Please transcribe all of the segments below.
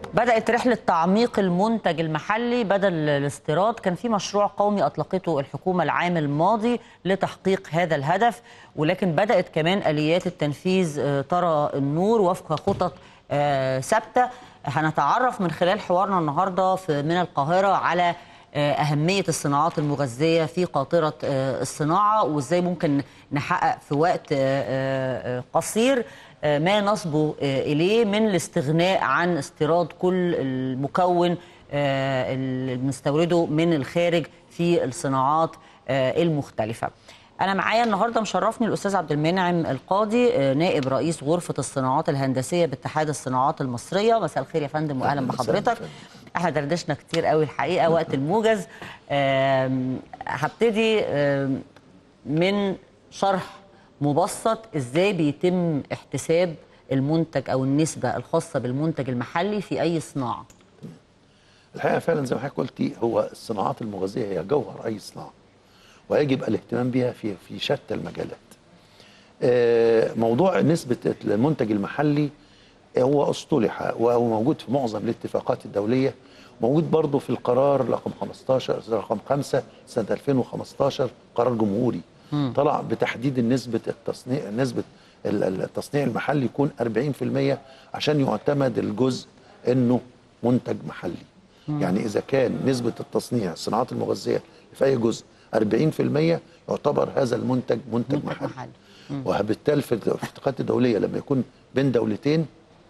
بدأت رحلة تعميق المنتج المحلي بدل الاستيراد كان في مشروع قومي أطلقته الحكومة العام الماضي لتحقيق هذا الهدف ولكن بدأت كمان آليات التنفيذ آه، ترى النور وفق خطط آه، ثابتة هنتعرف من خلال حوارنا النهاردة في من القاهرة على آه، أهمية الصناعات المغذية في قاطرة آه، الصناعة وإزاي ممكن نحقق في وقت آه، آه، قصير آه، ما نصبو آه، إليه من الاستغناء عن استيراد كل المكون آه، اللي بنستورده من الخارج في الصناعات آه، المختلفة أنا معايا النهارده مشرفني الأستاذ عبد المنعم القاضي آه، نائب رئيس غرفة الصناعات الهندسية باتحاد الصناعات المصرية مساء الخير يا فندم وأهلا أهلاً بحضرتك وسهلاً. احنا دردشنا كتير قوي الحقيقة وقت الموجز آم، هبتدي آم، من شرح مبسط ازاي بيتم احتساب المنتج او النسبة الخاصة بالمنتج المحلي في اي صناعة الحقيقه فعلا زي ما حضرتك قلتي هو الصناعات المغذيه هي جوهر اي صناعه ويجب الاهتمام بها في في شتى المجالات. آه، موضوع نسبه المنتج المحلي هو اصطلح وهو موجود في معظم الاتفاقات الدوليه موجود برضه في القرار رقم 15 رقم 5 سنه 2015 قرار جمهوري طلع بتحديد نسبه التصنيع نسبه ال- ال- التصنيع المحلي يكون 40% عشان يعتمد الجزء انه منتج محلي يعني اذا كان نسبه التصنيع الصناعات المغذيه في اي جزء 40% يعتبر هذا المنتج منتج, منتج محلي, محلي. وبالتالي في الاتفاقات الدوليه لما يكون بين دولتين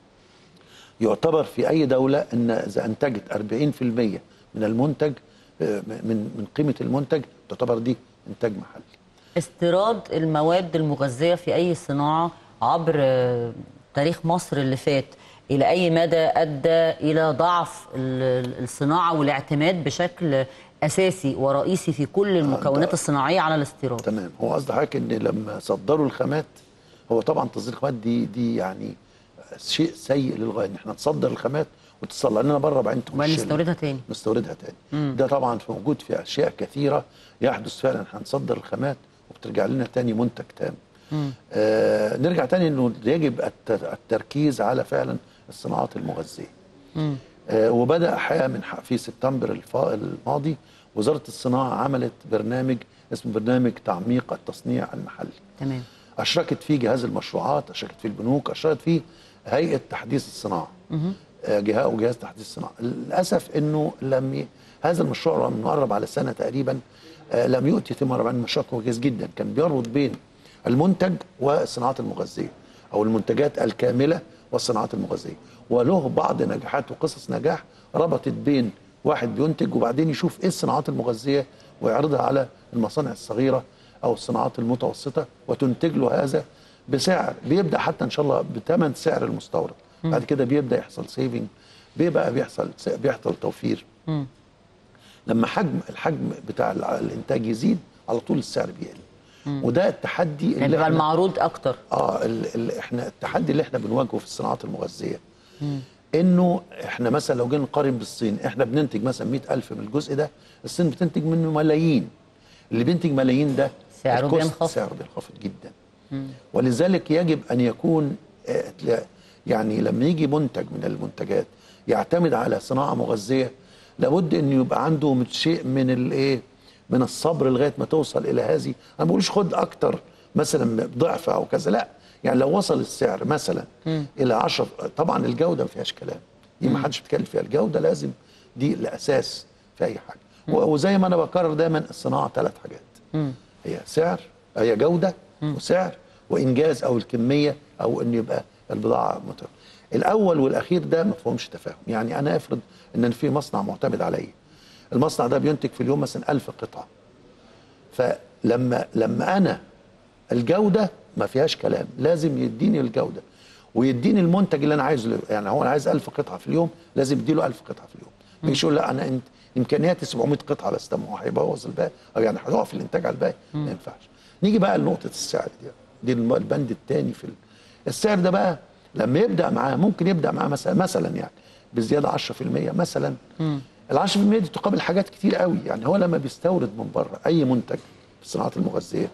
يعتبر في اي دوله ان اذا انتجت 40% من المنتج آه، من من قيمه المنتج تعتبر دي انتاج محلي استيراد المواد المغذية في أي صناعة عبر آه، تاريخ مصر اللي فات إلى أي مدى أدى إلى ضعف ال- ال- الصناعة والاعتماد بشكل أساسي ورئيسي في كل المكونات الصناعية على الاستيراد تمام هو قصد حضرتك ان لما صدروا الخامات هو طبعا تصدير الخامات دي دي يعني شيء سيء للغايه ان احنا نصدر الخامات وتصدر لنا بره بعدين وما تخش نستوردها تاني نستوردها تاني ده طبعا في موجود في اشياء كثيره يحدث فعلا هنصدر الخامات وبترجع لنا تاني منتج تام آه نرجع تاني انه يجب الت- التركيز على فعلا الصناعات المغذيه آه وبدا حقيقه من حق في سبتمبر الفا- الماضي وزاره الصناعه عملت برنامج اسمه برنامج تعميق التصنيع المحلي تمام اشركت فيه جهاز المشروعات اشركت فيه البنوك اشركت فيه هيئه تحديث الصناعه آه، جهاز وجهاز تحديث الصناعه للاسف انه لم ي... هذا المشروع رغم انه قرب على سنه تقريبا آه، لم يؤتي ثمار مع المشروع كويس جدا كان بيربط بين المنتج والصناعات المغذيه او المنتجات الكامله والصناعات المغذيه وله بعض نجاحات وقصص نجاح ربطت بين واحد بينتج وبعدين يشوف ايه الصناعات المغذيه ويعرضها على المصانع الصغيره او الصناعات المتوسطه وتنتج له هذا بسعر بيبدا حتى ان شاء الله بثمن سعر المستورد بعد كده بيبدا يحصل سيفنج بيبقى بيحصل بيحصل توفير لما حجم الحجم بتاع الع- الانتاج يزيد على طول السعر بيقل وده التحدي يعني اللي بيبقى احنا المعروض أكتر اه ال ال احنا التحدي اللي احنا بنواجهه في الصناعات المغذيه انه احنا مثلا لو جينا نقارن بالصين احنا بننتج مثلا 100000 من الجزء ده الصين بتنتج منه ملايين اللي بينتج ملايين ده سعره الكوست بينخفض. سعره بينخفض جدا ولذلك يجب ان يكون آه، لا- يعني لما يجي منتج من المنتجات يعتمد على صناعه مغذيه لابد انه يبقى عنده من شيء من الايه من الصبر لغايه ما توصل الى هذه انا ما بقولش خد اكتر مثلا ضعف او كذا لا يعني لو وصل السعر مثلا الى 10 طبعا الجوده ما فيهاش كلام دي ما حدش بيتكلم فيها الجوده لازم دي الاساس في اي حاجه و- وزي ما انا بكرر دايما الصناعه ثلاث حاجات هي سعر هي جوده وسعر وانجاز او الكميه او ان يبقى البضاعه متوفره. الاول والاخير ده ما فيهمش تفاهم يعني انا افرض ان أنا في مصنع معتمد عليا المصنع ده بينتج في اليوم مثلا 1000 قطعه فلما لما انا الجوده ما فيهاش كلام لازم يديني الجوده ويديني المنتج اللي انا عايزه يعني هو انا عايز 1000 قطعه في اليوم لازم اديله 1000 قطعه في اليوم ما يجيش يقول لا انا انت امكانياتي 700 قطعه بس طب ما هو هيبوظ الباقي او يعني هيقف الانتاج على الباقي ما ينفعش نيجي بقى لنقطه السعر دي دي الم- البند الثاني في ال- السعر ده بقى لما يبدا معاه ممكن يبدا معاه مثلا مثلا يعني بزياده 10% مثلا ال 10% دي تقابل حاجات كتير قوي يعني هو لما بيستورد من بره اي منتج في الصناعات المغذيه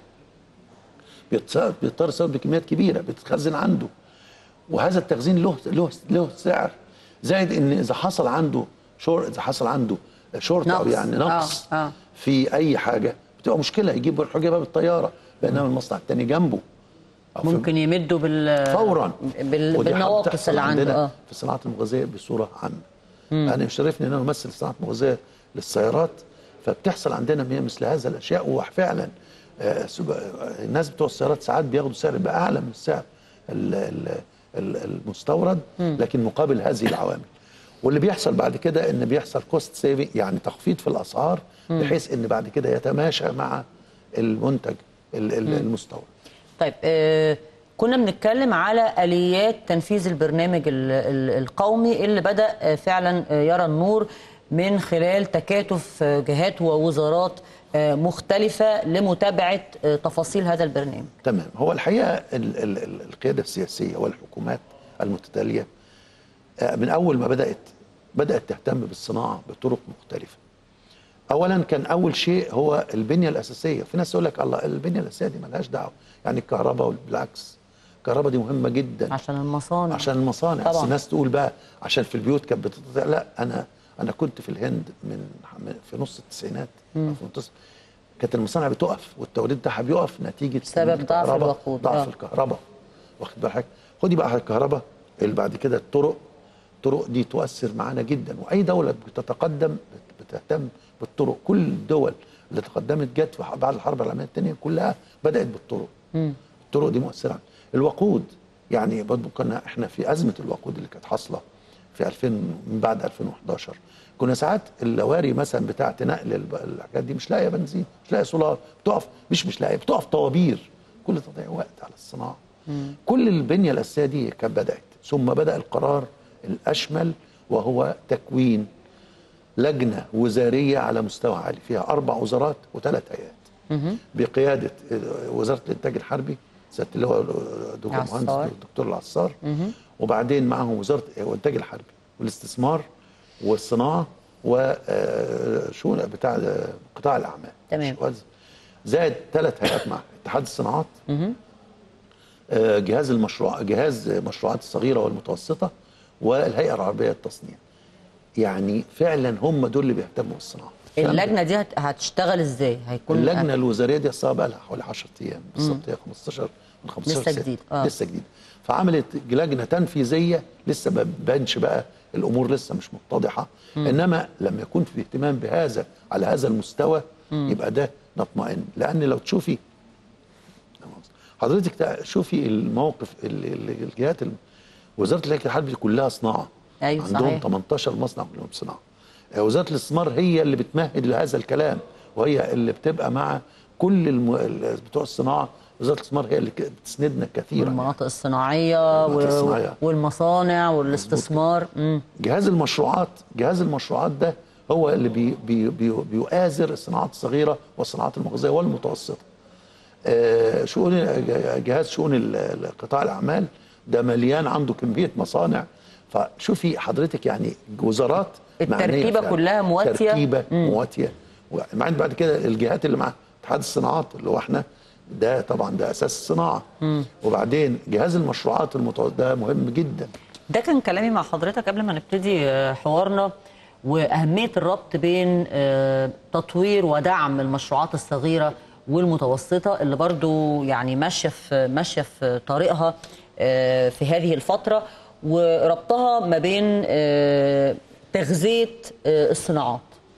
بيتص- بيضطر يستورد بكميات كبيره بتتخزن عنده وهذا التخزين له له له سعر زائد ان اذا حصل عنده شور اذا حصل عنده شورت او نقص. يعني نقص آه، آه. في اي حاجه بتبقى مشكله يجيب الحجه بالطياره بينما المصنع الثاني جنبه أو في- ممكن يمدوا بال فورا بال... ودي حاجة بالنواقص بتحصل اللي عنده عندنا اه في الصناعه المغذيه بصوره عامه انا يشرفني ان انا امثل الصناعه المغذيه للسيارات فبتحصل عندنا هي مثل هذا الاشياء وفعلا آه، سب- آه، الناس بتوع السيارات ساعات بياخدوا سعر بقى اعلى من السعر ال- ال- ال- المستورد لكن مقابل هذه العوامل واللي بيحصل بعد كده ان بيحصل كوست سيفنج يعني تخفيض في الاسعار بحيث ان بعد كده يتماشى مع المنتج ال- ال- المستورد طيب آه كنا بنتكلم على اليات تنفيذ البرنامج ال- ال- القومي اللي بدا آه، فعلا آه، يرى النور من خلال تكاتف آه، جهات ووزارات آه، مختلفه لمتابعه آه، تفاصيل هذا البرنامج تمام هو الحقيقه ال ال ال القياده السياسيه والحكومات المتتاليه آه، من اول ما بدات بدات تهتم بالصناعه بطرق مختلفه اولا كان اول شيء هو البنيه الاساسيه في ناس يقول لك الله البنيه الاساسيه دي ملهاش دعوه يعني الكهرباء بالعكس الكهرباء دي مهمه جدا عشان المصانع عشان المصانع طبعاً. طبعا الناس تقول بقى عشان في البيوت كانت بتتقطع لا انا انا كنت في الهند من من- في نص التسعينات أو في منتصف كانت المصانع بتقف والتوليد بتاعها بيقف نتيجه بسبب إن ضعف الكهرباء- الوقود. ضعف آه. الكهرباء واخد بالك خدي بقى على الكهرباء اللي بعد كده الطرق الطرق دي تؤثر معانا جدا واي دوله بتتقدم بت- بتهتم بالطرق كل الدول اللي تقدمت جت في ح- بعد الحرب العالميه الثانيه كلها بدات بالطرق الطرق دي مؤثره الوقود يعني برضه كنا احنا في ازمه الوقود اللي كانت حاصله في 2000 من بعد 2011 كنا ساعات اللواري مثلا بتاعه نقل الب- الحاجات دي مش لاقيه بنزين مش لاقيه سولار بتقف مش مش لاقيه بتقف طوابير كل تضيع وقت على الصناعه كل البنيه الاساسيه دي كانت بدات ثم بدا القرار الاشمل وهو تكوين لجنه وزاريه على مستوى عالي فيها اربع وزارات وثلاث هيئات بقياده وزاره الانتاج الحربي سياده اللواء دكتور عصار. مهندس الدكتور العصار وبعدين معهم وزاره الانتاج الحربي والاستثمار والصناعه وشؤون بتاع قطاع الاعمال تمام. زائد ثلاث هيئات مع اتحاد الصناعات آه، جهاز المشروع جهاز المشروعات الصغيره والمتوسطه والهيئه العربيه للتصنيع يعني فعلا هم دول اللي بيهتموا بالصناعه اللجنه دي هت- هتشتغل ازاي هيكون اللجنه الوزاريه دي اصلا بقى لها حوالي 10 ايام بالظبط هي 15 من 15 لسه ستة. جديد، آه. لسه جديد فعملت لجنه تنفيذيه لسه ما بانش بقى الامور لسه مش متضحه انما لما يكون في اهتمام بهذا على هذا المستوى يبقى ده نطمئن لان لو تشوفي حضرتك تع- شوفي الموقف ال- ال- الجهات الم- وزاره الانتاج الحربي كلها صناعه أيوة، عندهم صحيح. 18 مصنع كلهم صناعه آه، وزاره الاستثمار هي اللي بتمهد لهذا الكلام وهي اللي بتبقى مع كل الم... ال- بتوع الصناعه وزاره الاستثمار هي اللي ك- بتسندنا كثيرا المناطق الصناعيه المناطق و- الصناعية. والمصانع والاستثمار مم. جهاز المشروعات جهاز المشروعات ده هو اللي بي بي بي بيؤازر الصناعات الصغيره والصناعات المغذيه والمتوسطه آه، شؤون جهاز شؤون ال- ال- قطاع الاعمال ده مليان عنده كميه مصانع فشوفي حضرتك يعني وزارات معنية التركيبة فعلا. كلها مواتية. تركيبه مواتيه وبعدين بعد كده الجهات اللي مع اتحاد الصناعات اللي هو احنا ده طبعا ده اساس الصناعه وبعدين جهاز المشروعات المتوسطه ده مهم جدا ده كان كلامي مع حضرتك قبل ما نبتدي آه، حوارنا وأهمية الربط بين آه، تطوير ودعم المشروعات الصغيرة والمتوسطة اللي برضو يعني ماشية في ماشية في طريقها آه، في هذه الفترة وربطها ما بين آه، تغذية آه، الصناعات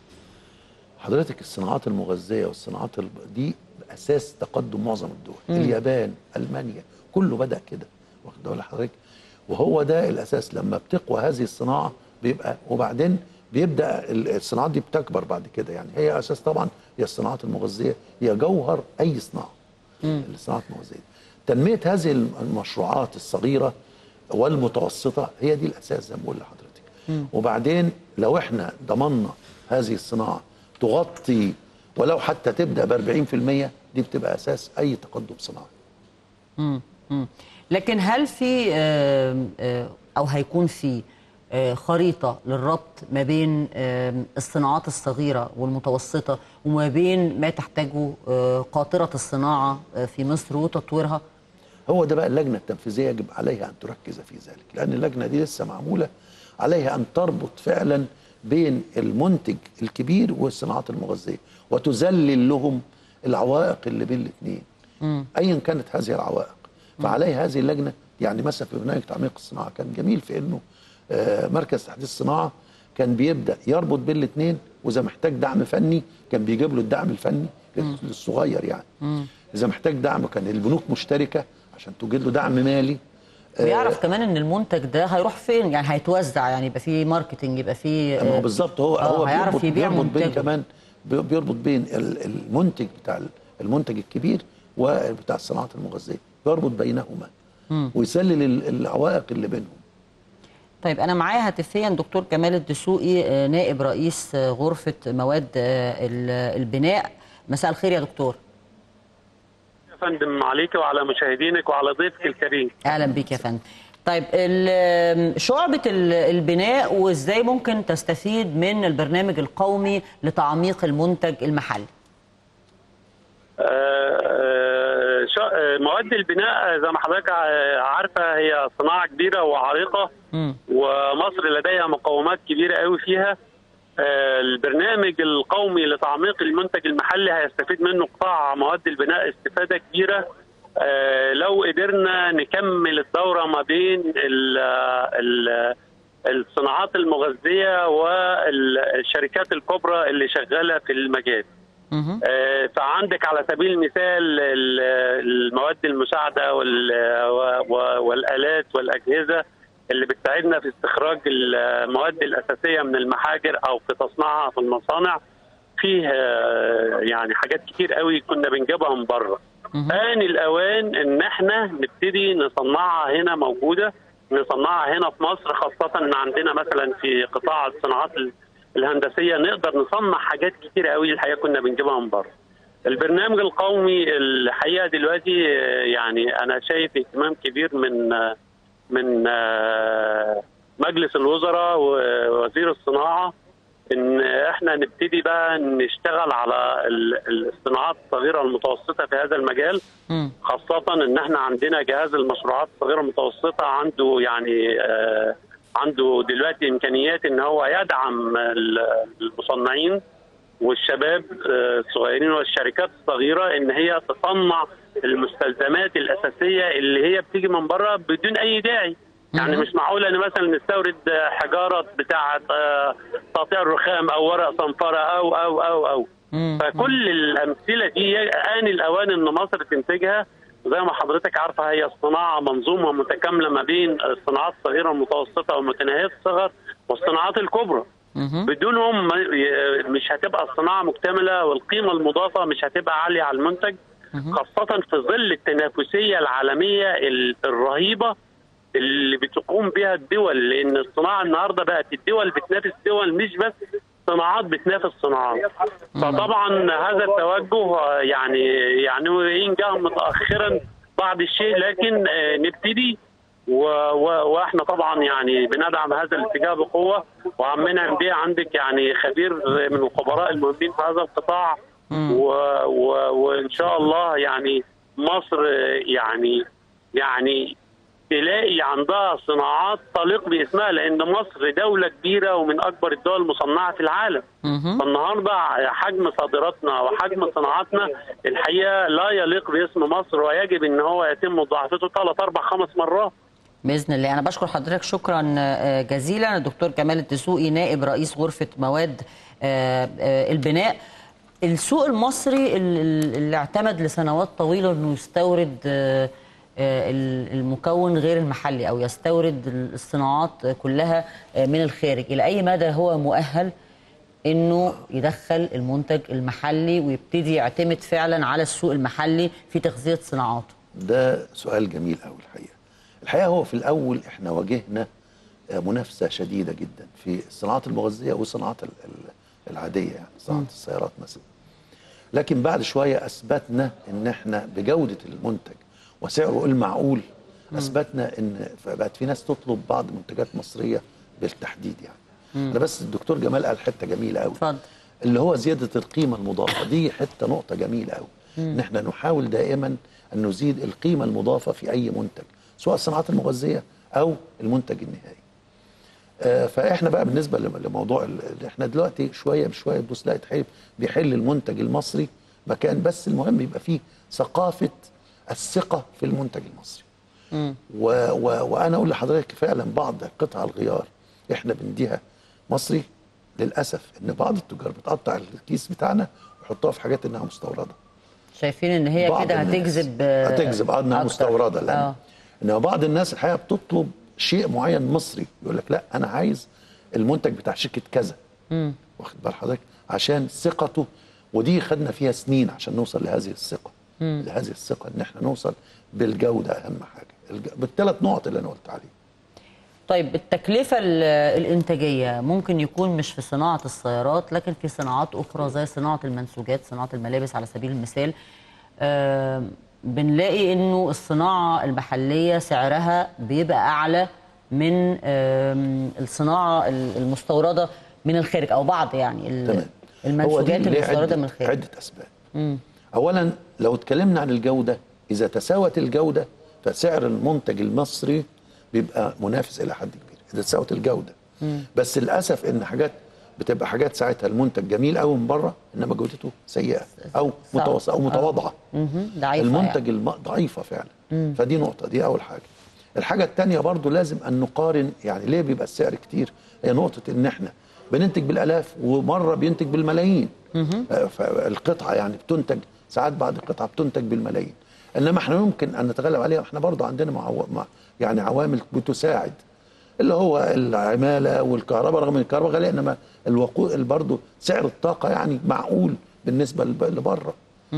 حضرتك الصناعات المغذيه والصناعات الب... دي اساس تقدم معظم الدول مم. اليابان المانيا كله بدا كده واخد بال حضرتك وهو ده الاساس لما بتقوى هذه الصناعه بيبقى وبعدين بيبدا ال- الصناعات دي بتكبر بعد كده يعني هي اساس طبعا هي الصناعات المغذيه هي جوهر اي صناعه الصناعات المغذيه تنميه هذه الم- المشروعات الصغيره والمتوسطه هي دي الاساس زي ما بقول لحضرتك وبعدين لو احنا ضمننا هذه الصناعه تغطي ولو حتى تبدا ب 40% دي بتبقى اساس اي تقدم صناعي مم. مم. لكن هل في آم، آه، او هيكون في آه، خريطه للربط ما بين آم، الصناعات الصغيره والمتوسطه وما بين ما تحتاجه آه، قاطره الصناعه آه، في مصر وتطويرها؟ هو ده بقى اللجنه التنفيذيه يجب عليها ان تركز في ذلك لان اللجنه دي لسه معموله عليها ان تربط فعلا بين المنتج الكبير والصناعات المغذيه وتذلل لهم العوائق اللي بين الاثنين ايا كانت هذه العوائق فعليها هذه اللجنه يعني مثلا في برنامج تعميق الصناعه كان جميل في انه آه، مركز تحديث الصناعه كان بيبدا يربط بين الاثنين واذا محتاج دعم فني كان بيجيب له الدعم الفني للصغير يعني اذا محتاج دعم كان البنوك مشتركه عشان توجد له دعم مالي بيعرف كمان ان المنتج ده هيروح فين يعني هيتوزع يعني يبقى فيه ماركتنج يبقى فيه ما هو بالظبط هو آه، هو هيعرف بيربط, يبيع بيربط بين منتجه. كمان بي- بيربط بين ال- المنتج بتاع ال- المنتج الكبير وبتاع الصناعات المغذيه بيربط بينهما ويسلل ال- العوائق اللي بينهم طيب انا معايا هاتفيا دكتور كمال الدسوقي آه، نائب رئيس آه، غرفه مواد آه، ال- البناء مساء الخير يا دكتور يا فندم عليك وعلى مشاهدينك وعلى ضيفك الكريم اهلا بيك يا فندم طيب ال- شعبة ال- البناء وازاي ممكن تستفيد من البرنامج القومي لتعميق المنتج المحلي آه، شا- آه، مواد البناء زي ما حضرتك ع- عارفه هي صناعه كبيره وعريقه مم. ومصر لديها مقومات كبيره قوي فيها آه، البرنامج القومي لتعميق المنتج المحلي هيستفيد منه قطاع مواد البناء استفاده كبيره آه، لو قدرنا نكمل الدوره ما بين ال ال الصناعات المغذيه والشركات الكبرى اللي شغاله في المجال. مهم. آه، فعندك على سبيل المثال ال- المواد المساعده وال- و- والالات والاجهزه اللي بتساعدنا في استخراج المواد الاساسيه من المحاجر او في تصنيعها في المصانع فيه آه، يعني حاجات كتير قوي كنا بنجيبها من بره آن الأوان إن إحنا نبتدي نصنعها هنا موجودة نصنعها هنا في مصر خاصة إن عندنا مثلا في قطاع الصناعات ال- الهندسية نقدر نصنع حاجات كتير قوي الحقيقة كنا بنجيبها من بره. البرنامج القومي الحقيقة دلوقتي آه، يعني أنا شايف اهتمام كبير من آه، من آه، مجلس الوزراء ووزير الصناعة ان احنا نبتدي بقى نشتغل على ال- الصناعات الصغيره والمتوسطه في هذا المجال مم. خاصه ان احنا عندنا جهاز المشروعات الصغيره والمتوسطه عنده يعني آه، عنده دلوقتي امكانيات ان هو يدعم ال- المصنعين والشباب آه، الصغيرين والشركات الصغيره ان هي تصنع المستلزمات الاساسيه اللي هي بتيجي من بره بدون اي داعي يعني مش معقول ان مثلا نستورد آه، حجاره بتاعه آه، تقطيع الرخام او ورق صنفره او او او او مم. فكل الامثله دي ان الاوان ان مصر تنتجها زي ما حضرتك عارفه هي الصناعه منظومه متكامله ما بين الصناعات الصغيره والمتوسطه ومتناهيه الصغر والصناعات الكبرى مهم. بدونهم ما- ي- مش هتبقى الصناعه مكتمله والقيمه المضافه مش هتبقى عاليه على المنتج خاصه في ظل التنافسيه العالميه ال- الرهيبه اللي بتقوم بها الدول لان الصناعه النهارده بقت الدول بتنافس دول مش بس صناعات بتنافس صناعات فطبعا هذا التوجه آه، يعني يعني وان جاء متاخرا بعض الشيء لكن آه، نبتدي و و واحنا طبعا يعني بندعم هذا الاتجاه بقوه وعمنا بيه عندك يعني خبير من الخبراء المهمين في هذا القطاع و و وان شاء الله يعني مصر آه، يعني يعني تلاقي عندها صناعات تليق باسمها لان مصر دوله كبيره ومن اكبر الدول المصنعه في العالم مهم. فالنهارده حجم صادراتنا وحجم صناعاتنا الحقيقه لا يليق باسم مصر ويجب ان هو يتم مضاعفته ثلاث اربع خمس مرات باذن الله انا بشكر حضرتك شكرا آه، جزيلا الدكتور كمال الدسوقي نائب رئيس غرفه مواد آه، آه، البناء السوق المصري ال- ال- اللي اعتمد لسنوات طويله انه يستورد آه، آه، ال- المكون غير المحلي او يستورد الصناعات كلها آه، من الخارج الى اي مدى هو مؤهل انه يدخل المنتج المحلي ويبتدي يعتمد فعلا على السوق المحلي في تغذيه صناعاته ده سؤال جميل قوي الحقيقه الحقيقه هو في الاول احنا واجهنا آه، منافسه شديده جدا في الصناعات المغذيه والصناعات ال- ال- العاديه يعني صناعه السيارات مثلا لكن بعد شويه اثبتنا ان احنا بجوده المنتج وسعره المعقول اثبتنا ان بقت في ناس تطلب بعض منتجات مصريه بالتحديد يعني انا بس الدكتور جمال قال حته جميله قوي اتفضل اللي هو زياده القيمه المضافه دي حته نقطه جميله قوي ان احنا نحاول دائما ان نزيد القيمه المضافه في اي منتج سواء الصناعات المغذيه او المنتج النهائي آه، فاحنا بقى بالنسبه لم- لموضوع ال- ال- احنا دلوقتي شويه بشويه تبص لا يتحل بيحل المنتج المصري مكان بس المهم يبقى فيه ثقافه الثقه في المنتج المصري و و وانا اقول لحضرتك فعلا بعض قطع الغيار احنا بنديها مصري للاسف ان بعض التجار بتقطع الكيس بتاعنا ويحطوها في حاجات انها مستورده شايفين ان هي بعض كده الناس هتجذب آه، هتجذب اه انها أكتر. مستورده لان اه انما بعض الناس الحقيقه بتطلب شيء معين مصري يقول لك لا انا عايز المنتج بتاع شركه كذا واخد بال حضرتك عشان ثقته ودي خدنا فيها سنين عشان نوصل لهذه الثقه لهذه الثقه ان احنا نوصل بالجوده اهم حاجه الج... بالثلاث نقط اللي انا قلت عليهم طيب التكلفة ال- الإنتاجية ممكن يكون مش في صناعة السيارات لكن في صناعات أخرى زي صناعة المنسوجات صناعة الملابس على سبيل المثال آم، بنلاقي إنه الصناعة المحلية سعرها بيبقى أعلى من آم، الصناعة ال- المستوردة من الخارج أو بعض يعني ال- تمام المنسوجات ليه المستوردة عدة- من الخارج عده اسباب اولا لو اتكلمنا عن الجوده اذا تساوت الجوده فسعر المنتج المصري بيبقى منافس الى حد كبير اذا تساوت الجوده بس للاسف ان حاجات بتبقى حاجات ساعتها المنتج جميل قوي من بره انما جودته سيئه او صعب. متوسطه او متواضعه مهم. ضعيفة المنتج الم... ضعيفه فعلا فدي نقطه دي اول حاجه الحاجه الثانيه برضو لازم ان نقارن يعني ليه بيبقى السعر كتير هي نقطه ان احنا بننتج بالالاف ومره بينتج بالملايين آه، فالقطعه يعني بتنتج ساعات بعد القطعه بتنتج بالملايين انما احنا يمكن ان نتغلب عليها احنا برضو عندنا مع... مع يعني عوامل بتساعد اللي هو العماله والكهرباء رغم ان الكهرباء غاليه انما الوقود برضه سعر الطاقه يعني معقول بالنسبه لب- لبره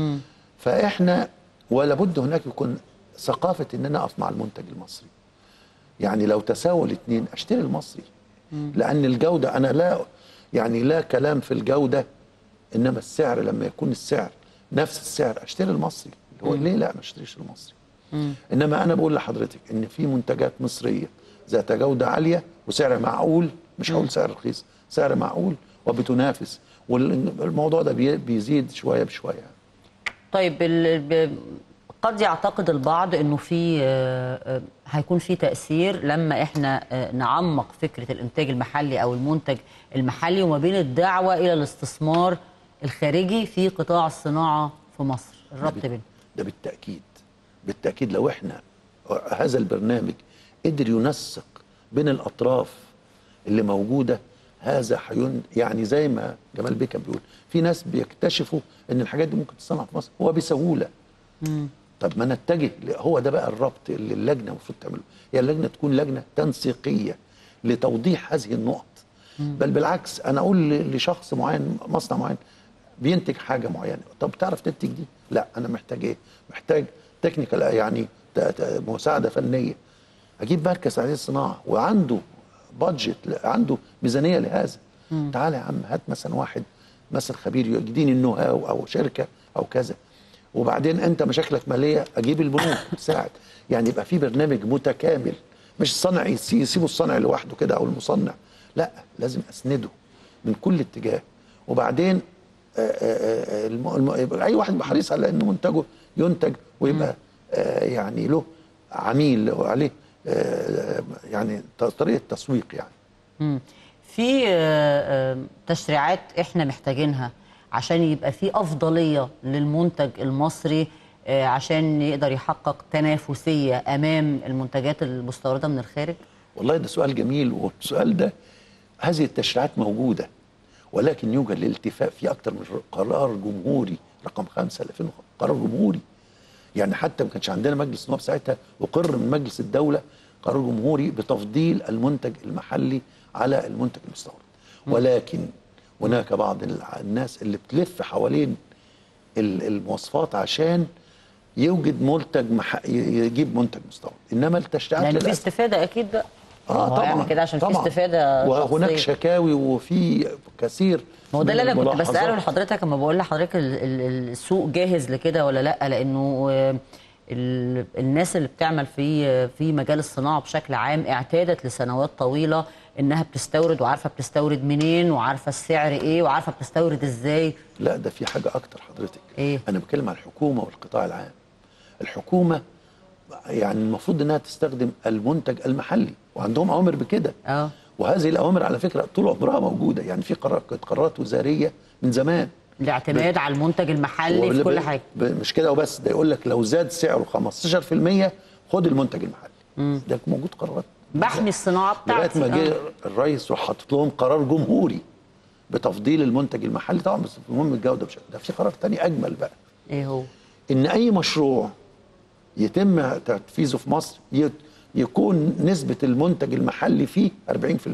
فاحنا ولا بد هناك يكون ثقافه ان انا اقف مع المنتج المصري يعني لو تساووا الاثنين اشتري المصري لان الجوده انا لا يعني لا كلام في الجوده انما السعر لما يكون السعر نفس السعر اشتري المصري اللي هو ليه لا ما اشتريش المصري انما انا بقول لحضرتك ان في منتجات مصريه ذات جوده عاليه وسعر معقول مش هقول سعر رخيص سعر معقول وبتنافس والموضوع ده بي- بيزيد شويه بشويه طيب ال- ب- قد يعتقد البعض انه في آه، آه، هيكون في تاثير لما احنا آه، نعمق فكره الانتاج المحلي او المنتج المحلي وما بين الدعوه الى الاستثمار الخارجي في قطاع الصناعه في مصر الربط ده بال- بين ده بالتاكيد بالتاكيد لو احنا هذا البرنامج قدر ينسق بين الاطراف اللي موجوده هذا حيون يعني زي ما جمال بيه كان بيقول في ناس بيكتشفوا ان الحاجات دي ممكن تصنع في مصر هو بسهوله طب ما نتجه ل- هو ده بقى الربط اللي اللجنه المفروض تعمله هي اللجنه تكون لجنه تنسيقيه لتوضيح هذه النقط بل بالعكس انا اقول ل- لشخص معين مصنع معين بينتج حاجه معينه طب تعرف تنتج دي لا انا محتاج ايه محتاج تكنيكال يعني ت- ت- مساعده فنيه اجيب مركز هذه الصناعه وعنده بادجت عنده ميزانيه لهذا تعالى يا عم هات مثلا واحد مثلا خبير يديني النو هاو او شركه او كذا وبعدين انت مشاكلك ماليه اجيب البنوك تساعد يعني يبقى في برنامج متكامل مش الصنع يسي- يسيبوا الصنع لوحده كده او المصنع لا لازم اسنده من كل اتجاه وبعدين آه، آه، آه، الم- الم- يبقى اي واحد يبقى حريص على ان منتجه ينتج ويبقى آه، يعني له عميل وعليه آه، يعني ط- طريقه تسويق يعني مم. في آه، آه، تشريعات احنا محتاجينها عشان يبقى في افضليه للمنتج المصري آه، عشان يقدر يحقق تنافسيه امام المنتجات المستورده من الخارج والله ده سؤال جميل والسؤال ده هذه التشريعات موجودة ولكن يوجد الالتفاف في أكثر من قرار جمهوري رقم خمسة 2000 قرار جمهوري يعني حتى ما كانش عندنا مجلس نواب ساعتها أقر من مجلس الدولة قرار جمهوري بتفضيل المنتج المحلي على المنتج المستورد ولكن هناك بعض الع- الناس اللي بتلف حوالين ال- المواصفات عشان يوجد منتج مح... ي- يجيب منتج مستورد انما التشريعات لان في للأسف استفاده اكيد بقى اه هو طبعا هيعمل كده عشان طبعا. في استفاده وهناك شخصية. شكاوي وفي كثير ما هو ده من اللي انا كنت بساله الملاحظات. لحضرتك لما بقول لحضرتك ال- ال- السوق جاهز لكده ولا لا لانه آه، ال- الناس اللي بتعمل في آه، في مجال الصناعه بشكل عام اعتادت لسنوات طويله انها بتستورد وعارفه بتستورد منين وعارفه السعر ايه وعارفه بتستورد ازاي لا ده في حاجه اكتر حضرتك إيه؟ انا بتكلم عن الحكومه والقطاع العام الحكومه يعني المفروض انها تستخدم المنتج المحلي وعندهم اوامر بكده اه وهذه الاوامر على فكره طول عمرها موجوده يعني في قرار كانت قرارات وزاريه من زمان الاعتماد على المنتج المحلي في وبال- كل حاجه ب- مش كده وبس ده يقول لك لو زاد سعره 15% خد المنتج المحلي ده موجود قرارات بحمي الصناعه لغايه بتاعتي ما جه آه. الرئيس راح حاطط لهم قرار جمهوري بتفضيل المنتج المحلي طبعا بس المهم الجوده مش ده في قرار تاني اجمل بقى ايه هو ان اي مشروع يتم تنفيذه في مصر ي- يكون نسبه المنتج المحلي فيه 40%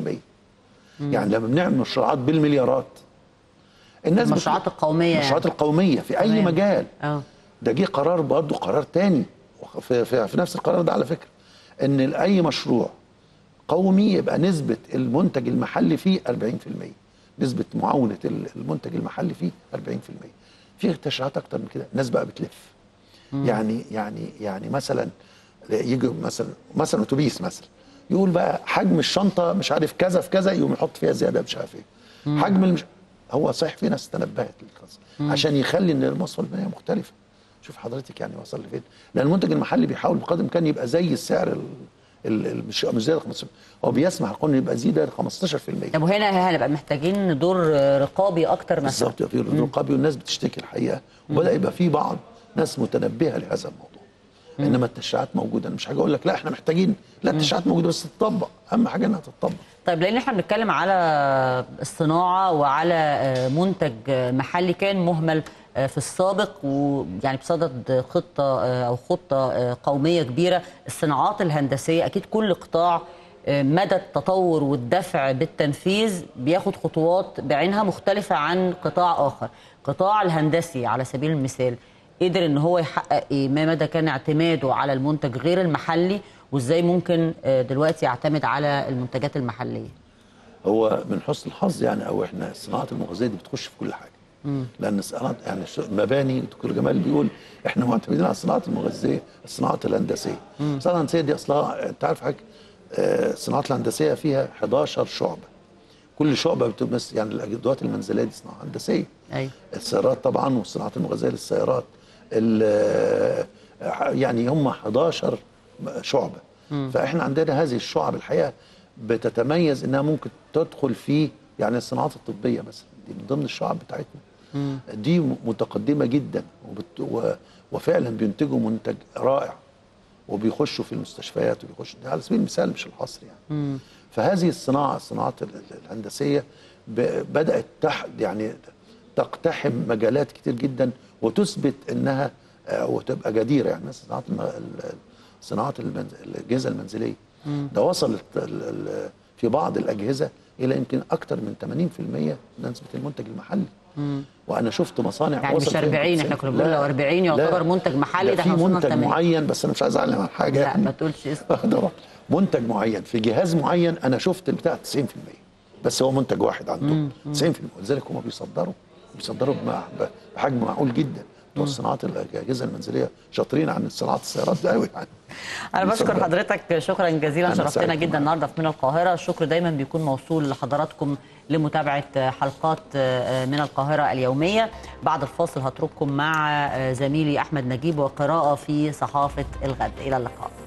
يعني لما بنعمل مشروعات بالمليارات الناس المشروعات بت- القوميه يعني. المشروعات القوميه في اي تمام. مجال اه ده جه قرار برضه قرار تاني في, في, في نفس القرار ده على فكره ان اي مشروع قومي يبقى نسبه المنتج المحلي فيه 40% نسبه معاونه ال- المنتج المحلي فيه 40% في تشريعات اكتر من كده الناس بقى بتلف يعني يعني يعني مثلا يجي مثلا مثلا اتوبيس مثلا يقول بقى حجم الشنطه مش عارف كذا في كذا يقوم يحط فيها زياده مش عارف ايه حجم المش... هو صحيح في ناس تنبهت للقصه عشان يخلي ان المواصفه البنيه مختلفه شوف حضرتك يعني وصل لفين لان المنتج المحلي بيحاول بقدر الامكان يبقى زي السعر ال... ال... ال... مش مش زي ال 15 هو بيسمح القانون يبقى زياده 15% طب وهنا هنبقى محتاجين دور رقابي اكتر مثلا بالظبط يبقى في رقابي والناس بتشتكي الحقيقه وبدا يبقى في بعض ناس متنبهه لهذا الموضوع انما التشريعات موجوده انا مش حاجه اقول لك لا احنا محتاجين لا التشريعات موجوده بس تطبق اهم حاجه انها تطبق طيب لان احنا بنتكلم على الصناعه وعلى آه، منتج آه، محلي كان مهمل آه، في السابق ويعني بصدد خطه آه، او خطه آه، قوميه كبيره الصناعات الهندسيه اكيد كل قطاع آه، مدى التطور والدفع بالتنفيذ بياخد خطوات بعينها مختلفه عن قطاع اخر قطاع الهندسي على سبيل المثال قدر ان هو يحقق ايه ما مدى كان اعتماده على المنتج غير المحلي وازاي ممكن آه، دلوقتي يعتمد على المنتجات المحليه هو من حسن الحظ يعني او احنا الصناعات المغذيه دي بتخش في كل حاجه لان الصناعات يعني الش- المباني دكتور جمال بيقول احنا معتمدين على الصناعات المغذيه الصناعات الهندسيه الصناعه الهندسيه دي اصلها انت عارف حضرتك آه، الصناعات الهندسيه فيها 11 شعبه كل شعبه بتمس يعني الادوات المنزليه دي صناعه هندسيه ايوه السيارات طبعا والصناعات المغذيه للسيارات ال- يعني هم 11 شعبه فاحنا عندنا هذه الشعب الحقيقه بتتميز انها ممكن تدخل في يعني الصناعات الطبيه مثلا دي من ضمن الشعب بتاعتنا دي متقدمه جدا وبت و وفعلا بينتجوا منتج رائع وبيخشوا في المستشفيات وبيخشوا ده على سبيل المثال مش الحصر يعني فهذه الصناعه الصناعات ال- ال- الهندسيه ب- بدات تح يعني تقتحم مجالات كتير جدا وتثبت انها آه، وتبقى جديره يعني مثلا صناعات الم- ال- صناعات المنز- الاجهزه المنزليه ده وصلت ال- ال- في بعض الاجهزه الى يمكن اكثر من 80% نسبه المنتج المحلي وانا شفت مصانع يعني مش وصلت فيها 40 احنا 90. كنا بنقول لو 40 يعتبر لا. منتج محلي ده ده في احنا وصلنا منتج 80. معين بس انا مش عايز اعلن عن حاجه لا يعني ما تقولش اسم طبعا منتج معين في جهاز معين انا شفت البتاع 90% بس هو منتج واحد عندهم 90% ولذلك هم بيصدروا بيصدروا بمع- بحجم معقول جدا بتوع الصناعات الاجهزه المنزليه شاطرين عن صناعه السيارات ده قوي يعني انا بشكر بيصدروا. حضرتك شكرا جزيلا أنا شرفتنا سعيد جدا معك. النهارده في من القاهره الشكر دايما بيكون موصول لحضراتكم لمتابعه حلقات من القاهره اليوميه بعد الفاصل هترككم مع زميلي احمد نجيب وقراءه في صحافه الغد الى اللقاء